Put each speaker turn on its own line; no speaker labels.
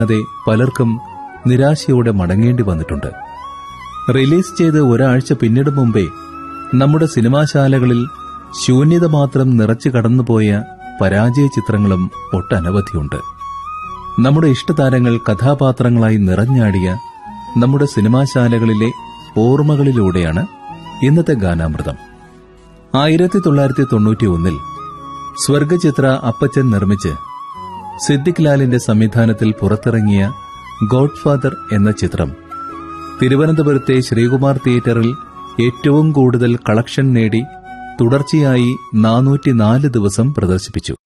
അതെ പലർക്കും നിരാശയോടെ മടങ്ങേണ്ടി വന്നിട്ടുണ്ട് റിലീസ് ചെയ്ത് ഒരാഴ്ച പിന്നിടും മുമ്പേ നമ്മുടെ സിനിമാശാലകളിൽ ശൂന്യത മാത്രം നിറച്ചു കടന്നുപോയ പരാജയ ചിത്രങ്ങളും ഒട്ടനവധിയുണ്ട് നമ്മുടെ ഇഷ്ടതാരങ്ങൾ കഥാപാത്രങ്ങളായി നിറഞ്ഞാടിയ നമ്മുടെ സിനിമാശാലകളിലെ ഓർമ്മകളിലൂടെയാണ് ഇന്നത്തെ ഗാനാമൃതം ആയിരത്തി തൊള്ളായിരത്തി തൊണ്ണൂറ്റി ഒന്നിൽ സ്വർഗചിത്ര അപ്പച്ചൻ നിർമ്മിച്ച് സിദ്ദിഖ് ലാലിന്റെ സംവിധാനത്തിൽ പുറത്തിറങ്ങിയ ഗോഡ്ഫാദർ എന്ന ചിത്രം തിരുവനന്തപുരത്തെ ശ്രീകുമാർ തിയേറ്ററിൽ ഏറ്റവും കൂടുതൽ കളക്ഷൻ നേടി തുടർച്ചയായി നാനൂറ്റിനാല് ദിവസം പ്രദർശിപ്പിച്ചു